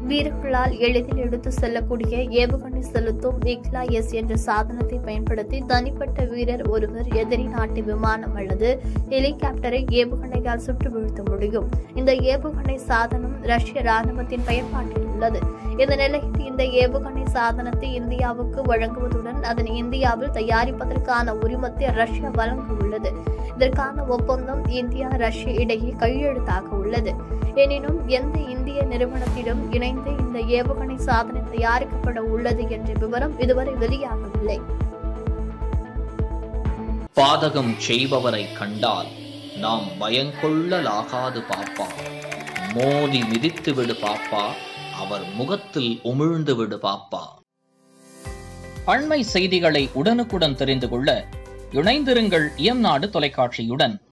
வீரர்களால் எளிதில் எடுத்து செல்லக்கூடிய ஏவுகணை செலுத்தும் இக்லா எஸ் என்ற சாதனத்தை பயன்படுத்தி தனிப்பட்ட வீரர் ஒருவர் எதிரி நாட்டு விமானம் அல்லது ஹெலிகாப்டரை ஏவுகணையால் சுட்டு வீழ்த்த முடியும் இந்த ஏவுகணை சாதனம் ரஷ்ய ராணுவத்தின் பயன்பாட்டில் உள்ளது இந்த நிலையில் இந்த ஏவுகணை சாதனத்தை இந்தியாவுக்கு வழங்குவதுடன் அதனை இந்தியாவில் தயாரிப்பதற்கான உரிமத்தை ரஷ்யா வழங்க உள்ளது இதற்கான ஒப்பந்தம் இந்தியா ரஷ்யா இடையே கையெழுத்தாக உள்ளது எனினும் எந்த இந்திய நிறுவனத்திடம் இணைந்து இந்த ஏவுகணை சாதனை தயாரிக்கப்பட உள்ளது என்ற விவரம் இதுவரை வெளியாகவில்லை பாதகம் செய்பவரை கண்டால் நாம் பயங்கொள்ளலாகாது பாப்பா மோதி மிதித்து விடு பாப்பா அவர் முகத்தில் உமிழ்ந்து விடு பாப்பா அண்மை செய்திகளை உடனுக்குடன் தெரிந்து கொள்ள இணைந்திருங்கள் இயம்நாடு தொலைக்காட்சியுடன்